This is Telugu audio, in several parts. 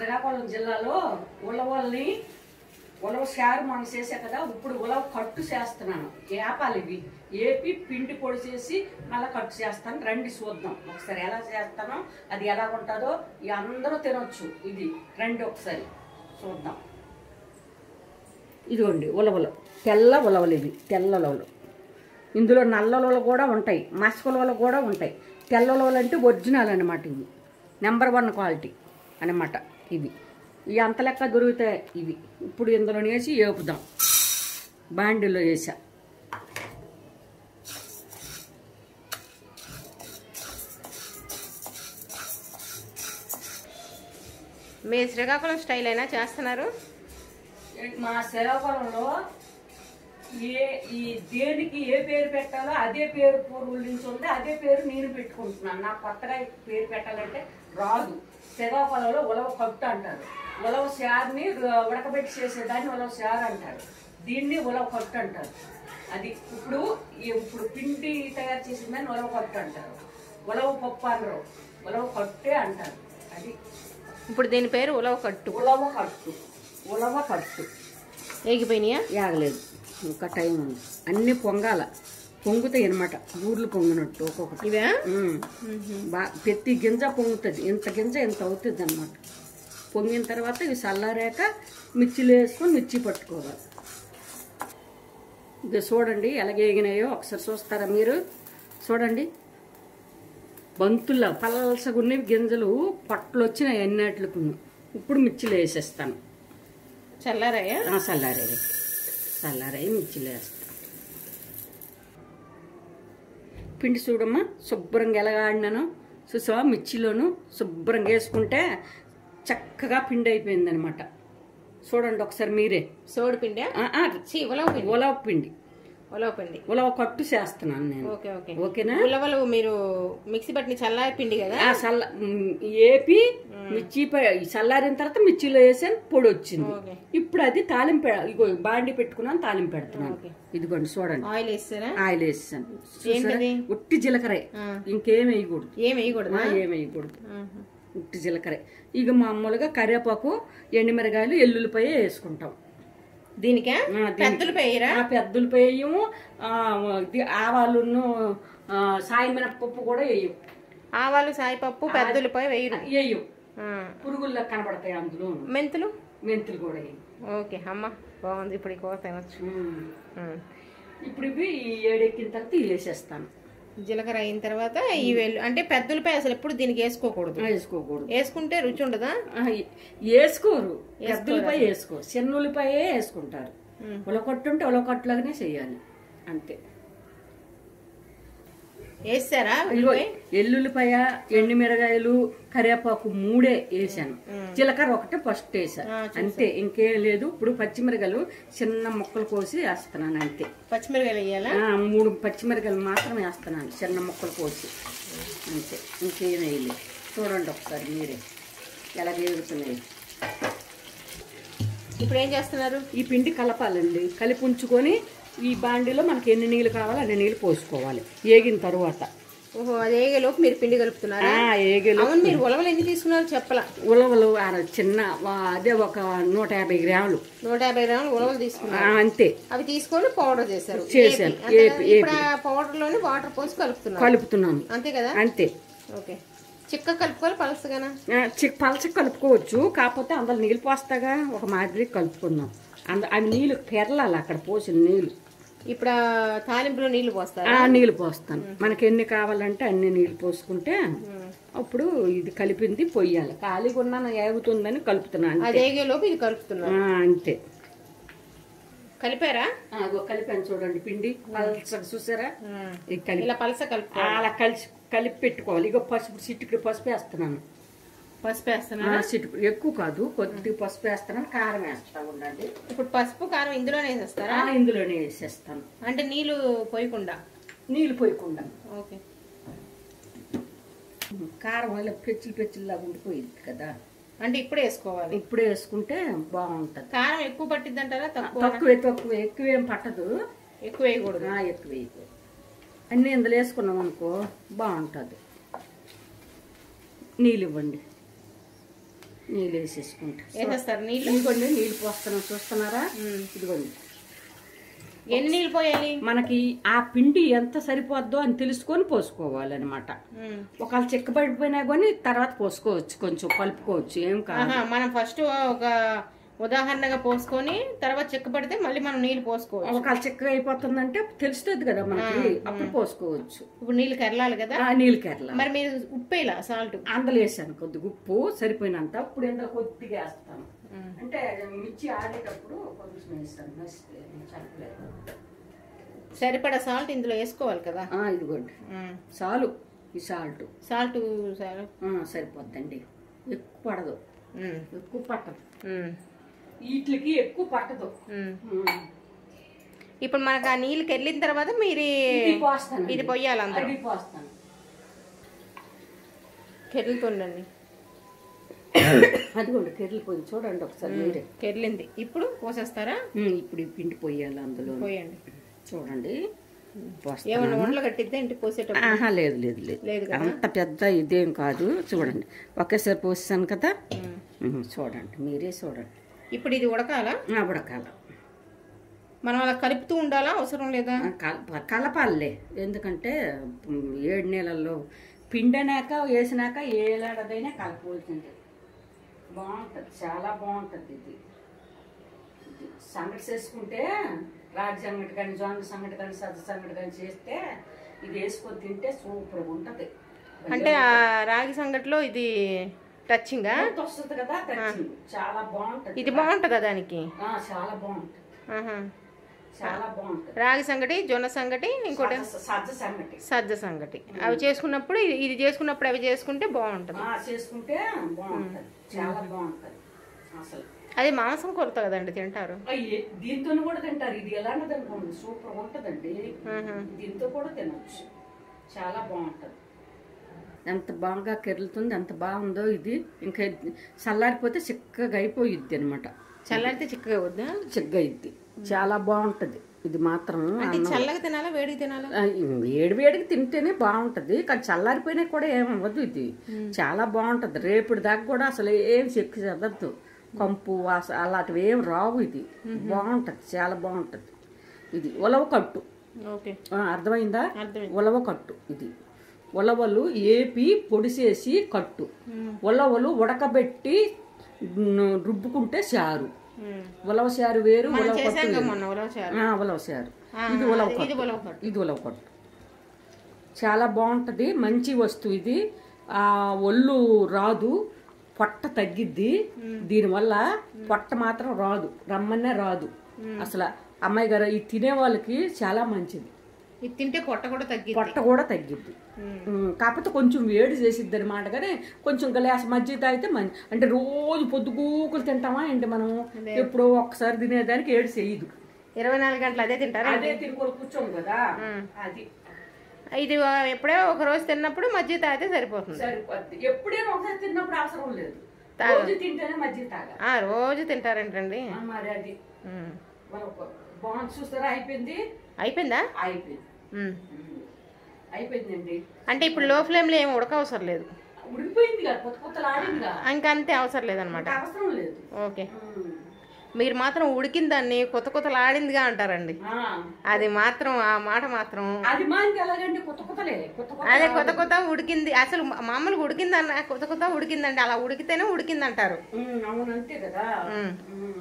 శ్రీకాకుళం జిల్లాలో ఉలవల్ని ఉలవ శారు మనం చేసా కదా ఇప్పుడు ఉలవ కట్టు చేస్తున్నాను ఏపాలి ఇవి ఏపి పిండి పొడి చేసి మళ్ళీ కట్టు చేస్తాను రండి చూద్దాం ఒకసారి ఎలా చేస్తానో అది ఎలా ఉంటుందో ఇక అందరూ తినొచ్చు ఇది రండి ఒకసారి చూద్దాం ఇదిగోండి ఉలవలు తెల్ల ఉలవలు ఇవి తెల్ల ఉలవలు ఇందులో నల్ల ఉలవలు కూడా ఉంటాయి మసక ఉలవలు కూడా ఉంటాయి తెల్ల ఉలవలు అంటే ఒరిజినల్ అనమాట ఇవి నెంబర్ వన్ క్వాలిటీ అనమాట ఇవి ఇవి అంత లెక్క దొరుకుతాయి ఇవి ఇప్పుడు ఇందులో వేసి వేపుదాం బాండిలో వేసా మీ శ్రీకాకుళం స్టైల్ అయినా చేస్తున్నారు మా శ్రీకాకుళంలో ఏ ఈ దేనికి ఏ పేరు పెట్టాలో అదే పేరు పూర్వుల నుంచి ఉంది అదే పేరు నేను పెట్టుకుంటున్నాను నాకు కొత్తగా ఈ పేరు పెట్టాలంటే రాదు శ్రీకాకుళంలో ఉలవ కట్టు అంటారు ఉలవ శారుని ఉడకబెట్టి చేసేదాన్ని ఉలవ శారు అంటారు దీన్ని ఉలవ కట్టు అంటారు అది ఇప్పుడు ఈ- ఇప్పుడు పిండి తయారు చేసిన దాన్ని ఉలవ కట్టు అంటారు ఉలవ పప్పు అనరు ఉలవ కట్టే అంటారు అది ఇప్పుడు దీని పేరు ఉలవ కట్టు ఉలవ కట్టు ఉలవ కట్టు ఏగిపోయినాయా యాగలేదు ఇంకా టైం ఉంది అన్ని పొంగాల పొంగుతాయి అనమాట ఊర్లు పొంగినట్టు ఒక్కొక్కటి ఇవే ఉమ్. బా ప్రతి గింజ పొంగుతుంది ఇంత గింజ ఇంత అవుతుంది అనమాట పొంగిన తర్వాత ఇవి చల్లారాక మిర్చిలు వేసుకొని మిర్చి పట్టుకోవాలి ఇది చూడండి ఎలాగేగినాయో ఒకసారి చూస్తారా మీరు చూడండి బంతుల్లా పలసగున్న గింజలు పట్లు వచ్చినాయి అన్నిట్లకు ఇప్పుడు మిర్చిలు వేసేస్తాను చల్లారాయా ఆ, చల్లారాయి చల్లారాయి మిర్చిలు వేస్తాను పిండి చూడమ్మా శుభ్రంగా ఎలాగా ఆడినాను చూసావా మిర్చిలోను శుభ్రంగా వేసుకుంటే చక్కగా పిండి అయిపోయింది అనమాట చూడండి ఒకసారి మీరే సోడి పిండి ఆ, ఆ, ఛీ, ఉలవ పిండి ఉలవ పిండి ఉలవ పిండి ఉలవ కట్టు చేస్తున్నాను నేను ఓకే ఓకే ఓకేనా ఉలవలు మీరు మిక్సీ పట్టిన చల్లారి పిండి కదా ఆ చల్ల మ్, ఏపి మిర్చి ప- చల్లారిన తర్వాత మిర్చిలో వేసాను పొడి వచ్చింది ఓకే ఇప్పుడు అది తాలింపు పె- ఇగో బాండి పెట్టుకున్నాను తాలింపు పెడుతున్నాను ఓకే. ఇదిగోండి చూడండి ఆయిల్ వేస్తారా ఆయిల్ వేసాను చూసారా? ఏంటది? ఉట్టి జీలకర్ర ఆ. ఇంకేం వేయకూడదు ఏం వేయకూడదా ఏం వేయకూడదు ఆహా. ఉట్టి జీలకర్ర ఇక మామూలుగా కరివేపాకు ఎండుమిరగాయలు ఎల్లుల్లిపాయ వేసుకుంటాం దీనికా ఆ, దీనికి. పెద్దలు వేయరా ఆ పెద్దలపాయ వేయము ఆ, ఇది ఆవాలును ఆ, సాయి మినపప్పు కూడా వేయం ఆవాలు సాయిపప్పు పెద్దలపై వేయరు వేయం ఆ. పురుగుల్లో కనబడతాయి అందులో మెంతులు మెంతులు కూడా వేయం ఓకే అమ్మ బాగుంది ఇప్పుడు ఈ కూర తినొచ్చు ఉమ్. ఉమ్. ఇప్పుడు ఇవి ఈ ఏడెక్కిన తర్వాత ఇవి వేసేస్తాను జీలకర్ర అయిన తర్వాత ఈ వెల్లు అంటే పెద్దలపై అసలు ఎప్పుడు దీనికి వేసుకోకూడదు వేసుకోకూడదు వేసుకుంటే రుచి ఉండదా ఆ, వేసుకోరు పెద్దలపై వేసుకో చిన్నులపై వేసుకుంటారు ఉమ్. ఉలకొట్టుంటే ఉలకొట్టులాగానే చేయాలి అంతే వేస్తారా ఇదిగో ఉల్లిపాయ? ఎల్లుల్లిపాయ ఎండుమిరగాయలు కరివేపాకు మూడే వేసాను జీలకర్ర ఒకటే ఫస్ట్ వేసా ఆ, అంతే ఇంకేం లేదు ఇప్పుడు పచ్చిమిరకాయలు చిన్న ముక్కలు కోసి వేస్తున్నాను అంతే పచ్చిమిరకాయలు వేయాలా ఆ, మూడు పచ్చిమిరకాయలు మాత్రం వేస్తున్నాను చిన్న ముక్కలు కోసి అంతే ఇంకేం వేయలేదు చూడండి ఒకసారి మీరే ఎలా వేగుతున్నాయి ఇప్పుడు ఏం చేస్తున్నారు ఈ పిండి కలపాలండి కలిపి ఉంచుకొని ఈ బాండిలో మనకి ఎన్ని నీళ్ళు కావాలో అన్ని నీళ్ళు పోసుకోవాలి ఏగిన తరువాత ఓహో అది వేగేలోపు మీరు పిండి కలుపుతున్నారా ఆ, ఏగేలో అవును మీరు ఉలవలు ఎన్ని తీసుకున్నారు చెప్పలా ఉలవలు ఆ చిన్న వా- అదే ఒక నూట యాభై గ్రాములు నూట యాభై గ్రాములు ఉలవలు తీసుకున్నారు ఆ, అంతే అవి తీసుకొని పౌడర్ చేశారు చేశాను. ఏపి. అంతే ఏపి, కదా? ఇప్పుడు ఆ పౌడర్ లోని వాటర్ పోసి కలుపుతున్నారు కలుపుతున్నాను అంతే కదా అంతే ఓకే చిక్క కలుపుకోవాలి పలసగానా ఆ, చి- పలచ కలుపుకోవచ్చు కాకపోతే అందులో నీళ్ళు పోస్తాగా ఒక మాదిరి కలుపుకుందాం అంద ఆ నీళ్ళు పెరలాలి అక్కడ పోసిన నీళ్ళు ఇప్పుడు ఆ తాలింపులో నీళ్లు పోస్తారు ఆ నీళ్ళు పోస్తాను మనకి ఎన్ని కావాలంటే అన్ని నీళ్ళు పోసుకుంటే అప్పుడు ఇది కలిపింది పొయ్యాలి ఖాళీగా ఉన్నాను ఏగుతుందని కలుపుతున్నాను అది వేగేలోపు ఇది కలుపుతున్నారు ఆ, అంతే కలిపారా ఆ, అగో కలిపాను చూడండి పిండి పలచగా చూసారా ఇది కలిపి ఇలా పలస కలుపు అలా కలిసి కలిపి పెట్టుకోవాలి ఇగో పసుపు చిట్టుకి పసుపు వేస్తున్నాను పసుపు వేస్తున్నా ఆ, చిటుకు ఎక్కువ కాదు కొద్దిగా పసుపు వేస్తున్నాను కారం వేస్తా ఉండండి ఇప్పుడు పసుపు కారం ఇందులోనే వేసేస్తారా ఆ, ఇందులోనే వేసేస్తాను అంటే నీళ్లు పోయకుండా నీళ్ళు పోయకుండా ఓకే కారం వల్ల పెచ్చులు పెచ్చుల్లాగా ఉండిపోయింది కదా అంటే ఇప్పుడే వేసుకోవాలి ఇప్పుడు వేసుకుంటే బాగుంటది కారం ఎక్కువ పట్టిద్ది అంటారా తక్కువ తక్కువ తక్కువ ఎక్కువ ఏం పట్టదు ఎక్కువ వేయకూడదు ఆ, ఎక్కువ వేయకూడదు అన్ని ఇందులో వేసుకున్నాం అనుకో బాగుంటుంది నీళ్ళు ఇవ్వండి నీళ్ళు వేసేసుకుంటా వేసేస్తారు నీళ్ళు ఇదిగోండి నీళ్ళు పోస్తున్నాం చూస్తున్నారా ఉమ్. ఇదిగోండి ఎన్ని నీళ్ళు పోయాలి మనకి ఆ పిండి ఎంత సరిపోద్దో అని తెలుసుకొని పోసుకోవాలన్నమాట ఉమ్. ఒకవేళ చిక్కబడిపోయినా కానీ తర్వాత పోసుకోవచ్చు కొంచెం కలుపుకోవచ్చు ఏం కాదు ఆహా, మనం ఫస్ట్ ఒక ఉదాహరణగా పోసుకొని తర్వాత చెక్కబడితే మళ్ళీ మనం నీళ్ళు పోసుకోవచ్చు ఒకవేళ చిక్కగా అయిపోతుందంటే తెలుస్తుంది కదా మనకి అప్పుడు పోసుకోవచ్చు ఇప్పుడు నీళ్ళు కరలాలి కదా ఆ నీళ్ళు కేరళ మరి మీరు ఉప్పేలా సాల్ట్ అందులో వేసాను కొద్దిగా ఉప్పు సరిపోయినంత ఇప్పుడు ఎంత కొద్దిగా వేస్తాను అంటే మిర్చి ఆడేటప్పుడు కొంచెం వేస్తాను వేస్తే చల్లలేదు సరిపడా సాల్ట్ ఇందులో వేసుకోవాలి కదా ఆ, ఇదిగోండి చాలు ఈ సాల్ట్ సాల్ట్ సార్ సరిపోద్దండి ఎక్కువ పడదు ఎక్కువ పట్టదు వీటికి ఎక్కువ పట్టదు ఉమ్. ఇప్పుడు మనకు ఆ నీళ్ళు కెళ్ళిన తర్వాత మీరు ఇది పోస్తాను ఇది పొయ్యాలి అందరూ అది పోస్తాను కెళ్ళుతుండండి అదిగోండి కెర్రలు పోయి చూడండి ఒకసారి మీరే కెళ్ళింది ఇప్పుడు పోసేస్తారా ఉమ్, ఇప్పుడు ఈ పిండి పోయాలి అందులో పోయండి చూడండి పోస్తాను. ఏమన్నా వంటలు కట్టిద్దా ఇంటికి పోసేటప్పుడు ఆహా లేదు లేదు లేదు లేదు కదా అంత పెద్ద ఇదేం కాదు చూడండి ఒకేసారి పోసాను కదా ఉమ్, చూడండి మీరే చూడండి ఇప్పుడు ఇది ఉడకాలా ఆ, ఉడకాల మనం అలా కలుపుతూ ఉండాలా అవసరం లేదా ఆ, కలప కలపాలే ఎందుకంటే ఉమ్, ఏడు నెలల్లో పిండనాక వేసినాక ఏలాడదైనా కలపవలసింది బాగుంటుంది చాలా బాగుంటుంది ఇది ఇది సంగటి చేసుకుంటే రాగి సంగటి కానీ జొన్న సంగటి కానీ సజ్జ సంగటి కానీ చేస్తే ఇది వేసుకొని తింటే సూపర్గా ఉంటుంది అంటే ఆ రాగి సంగట్లో ఇది టచ్చింగా వస్తుంది కదా తెచ్చింది చాలా బాగుంటుంది ఇది బాగుంటుందా దానికి ఆ, చాలా బాగుంటుంది ఆహా. చాలా బాగుంటుంది రాగి సంగటి జొన్న సంగటి ఇంకోటి సజ్జ- సజ్జ సంగటి సజ్జ సంగటి అవి చేసుకున్నప్పుడు ఇది- ఇది చేసుకున్నప్పుడు అవి చేసుకుంటే బాగుంటుంది ఆ, చేసుకుంటే బాగుంటుంది చాలా బాగుంటుంది అసలు అది మాంసం కొరత కదండి తింటారు అయ్యే దీంతో కూడా తింటారు ఇది ఎలాంటిది అనుకోండి సూపర్ ఉంటుందండి దీంతో కూడా తినొచ్చు చాలా బాగుంటుంది ఎంత బాగా కెరులుతుంది ఎంత బాగుందో ఇది ఇంకా చల్లారిపోతే చిక్కగా అయిపోయిద్ది అనమాట చల్లారితే చిక్కగా వద్దా చిక్కగా అయిద్ది చాలా బాగుంటుంది ఇది మాత్రం అంటే చల్లగా తినాలా వేడిగా తినాలా ఆ, వేడి వేడికి తింటేనే బాగుంటది కానీ చల్లారిపోయినా కూడా ఏమవ్వదు ఇది చాలా బాగుంటది రేపటి దాకా కూడా అసలు ఏం చెక్కు చదవద్దు కంపు వాస అలాంటివి ఏం రావు ఇది బాగుంటది చాలా బాగుంటది ఇది ఉలవ కట్టు ఓకే ఆ, అర్థమైందా అర్థమైంది ఉలవ కట్టు ఇది ఉలవలు ఏపి పొడిసేసి కట్టు ఉలవలు ఉడకబెట్టి ను- రుబ్బుకుంటే చారు ఉమ్. ఉలవ చారు వేరు మనం ఉలవ చేసాం కట్టు కదా వేరు. మొన్న ఉలవ చారు ఆ, ఉలవ చారు ఆ, ఇది ఉలవ ఇది కట్టు ఉలవ కట్టు. ఇది ఉలవ కట్టు చాలా బాగుంటది మంచి వస్తువు ఇది ఆ ఒళ్ళు రాదు పొట్ట తగ్గిద్ది దీనివల్ల పొట్ట మాత్రం రాదు రమ్మనే రాదు అసలు అమ్మాయి గారు ఇది తినే వాళ్ళకి చాలా మంచిది ఇది తింటే పొట్ట కూడా తగ్గిద్ది పొట్ట కూడా తగ్గిద్ది ఉమ్, కాకపోతే కొంచెం వేడి చేసిద్ది అనమాట కానీ కొంచెం గ్లాస్ మజ్జిగ తాగితే మంచి అంటే రోజు పొద్దుగూకులు తింటామా ఏంటి మనం ఎప్పుడో ఒక్కసారి తినేదానికి ఏడు చేయదు ఇరవై నాలుగు గంటలు అదే తింటారా అదే తినుకొని కూర్చోం కదా అది ఇది ఆ, ఎప్పుడో ఒక రోజు తిన్నప్పుడు మజ్జిగ తాగితే సరిపోతుంది సరిపోద్ది ఎప్పుడైనా ఒకసారి తిన్నప్పుడు అవసరం లేదు రోజు తింటేనే మజ్జిగ తాగా ఆ రోజు తింటారేంటండి ఆ, మరి అది ఉమ్. మనం బాగుంది చూస్తారా అయిపోయింది అయిపోయిందా అయిపోయింది ఉమ్. ఉమ్. అయిపోయిందండి అంటే ఇప్పుడు లో ఫ్లేమ్లో ఏమి ఉడకవసరం లేదు ఉడికిపోయింది కదా కొత్త కొత్తలు ఆడింది కదా ఇంకా అంతే అవసరం లేదనమాట అవసరం లేదు ఓకే ఉమ్. మీరు మాత్రం ఉడికిన దాన్ని కొత్త కొత్తలు ఆడిందిగా అంటారండి ఆ. అది మాత్రం ఆ మాట మాత్రం అది మానికి ఎలాగంటే కొత్త కొత్తలే కొత్త కొత్త అదే కొత్త కొత్త ఉడికింది అసలు మా- మామూలుగా ఉడికిందన్న కొత్త కొత్త ఉడికిందండి అలా ఉడికితేనే ఉడికింది అంటారు ఉమ్, అవును అంతే కదా ఉమ్,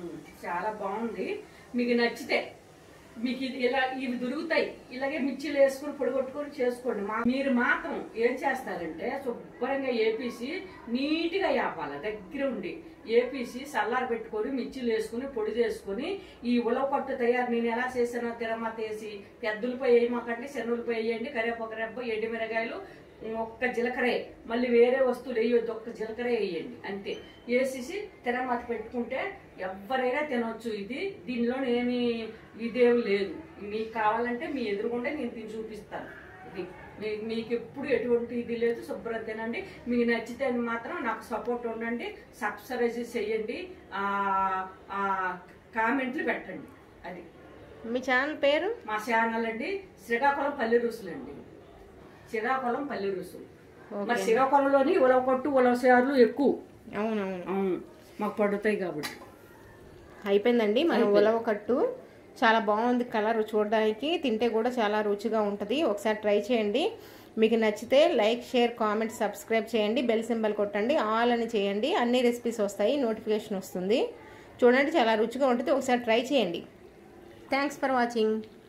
చాలా బాగుంది మీకు నచ్చితే మీకు ఇది ఇలా ఇవి దొరుకుతాయి ఇలాగే మిర్చిలు వేసుకుని పొడిగొట్టుకొని చేసుకోండి మా- మీరు మాత్రం ఏం చేస్తారంటే శుభ్రంగా ఏపీసి నీట్గా వేపాలి దగ్గర ఉండి ఏపీసి సల్లార పెట్టుకొని మిర్చిలు వేసుకుని పొడి చేసుకుని ఈ ఉలవ పట్టు తయారు నేను ఎలా చేసానో తిరమత వేసి పెద్దలపై వేయమాకండి శనులపై వేయండి కరివేపాకు రెబ్బ ఎండి మిరగాయలు ఒక్క జీలకర్ర మళ్ళీ వేరే వస్తువులు వేయొద్దు ఒక్క జీలకర్ర వేయండి అంతే వేసేసి తెరమాత పెట్టుకుంటే ఎవరైనా తినొచ్చు ఇది దీనిలో ఏమి ఇదేం లేదు మీకు కావాలంటే మీ ఎదురుగుండే నేను తిని చూపిస్తాను ఇది మీ- మీకు ఎప్పుడు ఎటువంటి ఇది లేదు శుభ్రం తినండి మీకు నచ్చితే మాత్రం నాకు సపోర్ట్ ఉండండి సబ్స్క్రైబ్ చేయండి ఆ, ఆ, కామెంట్లు పెట్టండి అది మీ ఛానల్ పేరు మా ఛానల్ అండి శ్రీకాకుళం పల్లె రుసులు అండి శ్రీకాకుళం పల్లె రుసులు మరి శ్రీకాకుళంలోని ఉలవ కొట్టు ఉలవ సార్లు ఎక్కువ అవునవును అవును మాకు పడుతాయి కాబట్టి అయిపోయిందండి మన ఉలవ కట్టు చాలా బాగుంది కలర్ చూడడానికి తింటే కూడా చాలా రుచిగా ఉంటుంది ఒకసారి ట్రై చేయండి మీకు నచ్చితే లైక్ షేర్ కామెంట్ సబ్స్క్రైబ్ చేయండి బెల్ సింబల్ కొట్టండి ఆల్ అని చేయండి అన్ని రెసిపీస్ వస్తాయి నోటిఫికేషన్ వస్తుంది చూడండి చాలా రుచిగా ఉంటుంది ఒకసారి ట్రై చేయండి థ్యాంక్స్ ఫర్ వాచింగ్